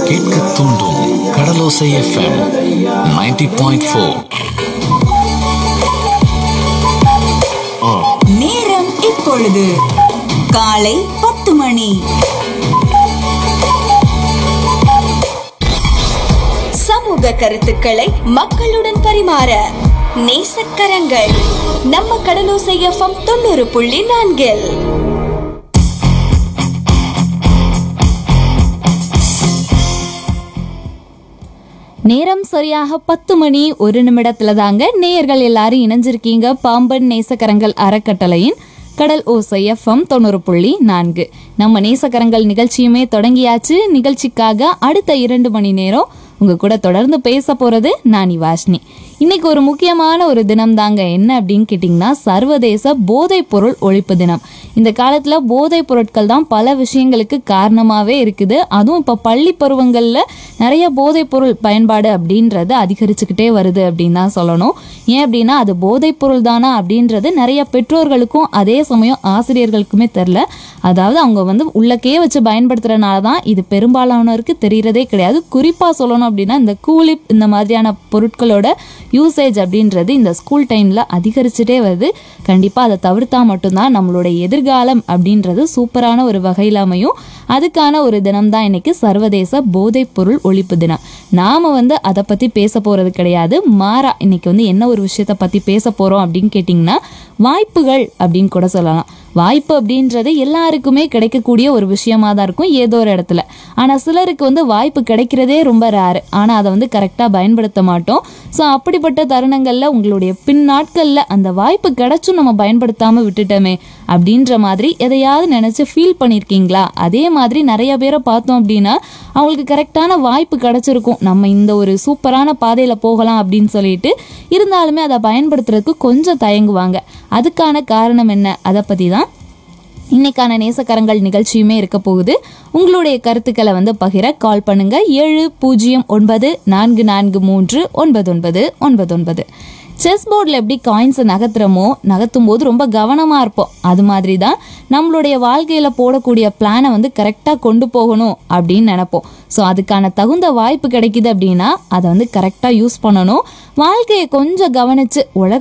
கேட்க தூண்டும் கடலோசை FM 90.4 point four நேரம் இப்பொழுது காலை பத்து மணி சமூக கருத்துக்களை மக்களுடன் பரிமாற நேசக்கரங்கள் நம்ம கடலோசை எஃப்எம் தொண்ணூறு புள்ளி நான்கில் நேரம் சரியாக பத்து மணி ஒரு நிமிடத்துல தாங்க நேயர்கள் எல்லாரும் இணைஞ்சிருக்கீங்க பாம்பன் நேசக்கரங்கள் அறக்கட்டளையின் கடல் ஓசை எஃப்எம் தொண்ணூறு புள்ளி நான்கு நம்ம நேசக்கரங்கள் நிகழ்ச்சியுமே தொடங்கியாச்சு நிகழ்ச்சிக்காக அடுத்த இரண்டு மணி நேரம் உங்க கூட தொடர்ந்து பேச போறது நானி வாஷ்னி இன்னைக்கு ஒரு முக்கியமான ஒரு தினம் தாங்க என்ன அப்படின்னு கேட்டிங்கன்னா சர்வதேச போதைப் பொருள் ஒழிப்பு தினம் இந்த காலத்துல போதைப் பொருட்கள் தான் பல விஷயங்களுக்கு காரணமாவே இருக்குது அதுவும் இப்போ பள்ளி பருவங்கள்ல நிறைய போதைப் பொருள் பயன்பாடு அப்படின்றது அதிகரிச்சுக்கிட்டே வருது அப்படின்னு தான் சொல்லணும் ஏன் அப்படின்னா அது போதைப் பொருள் தானா அப்படின்றது நிறைய பெற்றோர்களுக்கும் அதே சமயம் ஆசிரியர்களுக்குமே தெரில அதாவது அவங்க வந்து உள்ளக்கே வச்சு பயன்படுத்துறதுனால தான் இது பெரும்பாலானோருக்கு தெரியறதே கிடையாது குறிப்பா சொல்லணும் அப்படின்னா இந்த கூலிப் இந்த மாதிரியான பொருட்களோட யூசேஜ் அப்படின்றது இந்த ஸ்கூல் டைம்ல அதிகரிச்சுட்டே வருது கண்டிப்பா அதை தவிர்த்தா மட்டும்தான் நம்மளோட எதிர்காலம் அப்படின்றது சூப்பரான ஒரு வகையில் அமையும் அதுக்கான ஒரு தினம் தான் இன்னைக்கு சர்வதேச போதைப் பொருள் ஒழிப்பு தினம் நாம வந்து அதை பத்தி பேச போறது கிடையாது மாறா இன்னைக்கு வந்து என்ன ஒரு விஷயத்த பத்தி பேச போறோம் அப்படின்னு கேட்டிங்கன்னா வாய்ப்புகள் அப்படின்னு கூட சொல்லலாம் வாய்ப்பு அப்படின்றது எல்லாருக்குமே கிடைக்கக்கூடிய ஒரு விஷயமா தான் இருக்கும் ஏதோ ஒரு இடத்துல ஆனால் சிலருக்கு வந்து வாய்ப்பு கிடைக்கிறதே ரொம்ப ரேரு ஆனால் அதை வந்து கரெக்டாக பயன்படுத்த மாட்டோம் ஸோ அப்படிப்பட்ட தருணங்களில் உங்களுடைய பின் நாட்களில் அந்த வாய்ப்பு கிடைச்சும் நம்ம பயன்படுத்தாமல் விட்டுட்டோமே அப்படின்ற மாதிரி எதையாவது நினச்சி ஃபீல் பண்ணியிருக்கீங்களா அதே மாதிரி நிறைய பேரை பார்த்தோம் அப்படின்னா அவங்களுக்கு கரெக்டான வாய்ப்பு கிடைச்சிருக்கும் நம்ம இந்த ஒரு சூப்பரான பாதையில் போகலாம் அப்படின்னு சொல்லிட்டு இருந்தாலுமே அதை பயன்படுத்துறதுக்கு கொஞ்சம் தயங்குவாங்க அதுக்கான காரணம் என்ன அதை பற்றி தான் இன்னைக்கான நேசக்கரங்கள் நிகழ்ச்சியுமே இருக்க போகுது உங்களுடைய கருத்துக்களை வந்து பகிர கால் பண்ணுங்க ஏழு பூஜ்ஜியம் ஒன்பது நான்கு நான்கு மூன்று ஒன்பது ஒன்பது ஒன்பது ஒன்பது செஸ் போர்டில் எப்படி காயின்ஸை நகர்த்துறோமோ நகர்த்தும் போது ரொம்ப கவனமாக இருப்போம் அது மாதிரி தான் நம்மளுடைய வாழ்க்கையில் போடக்கூடிய பிளானை வந்து கரெக்டாக கொண்டு போகணும் அப்படின்னு நினைப்போம் ஸோ அதுக்கான தகுந்த வாய்ப்பு கிடைக்குது அப்படின்னா அதை வந்து கரெக்டாக யூஸ் பண்ணணும் வாழ்க்கையை கொஞ்சம் கவனித்து உலக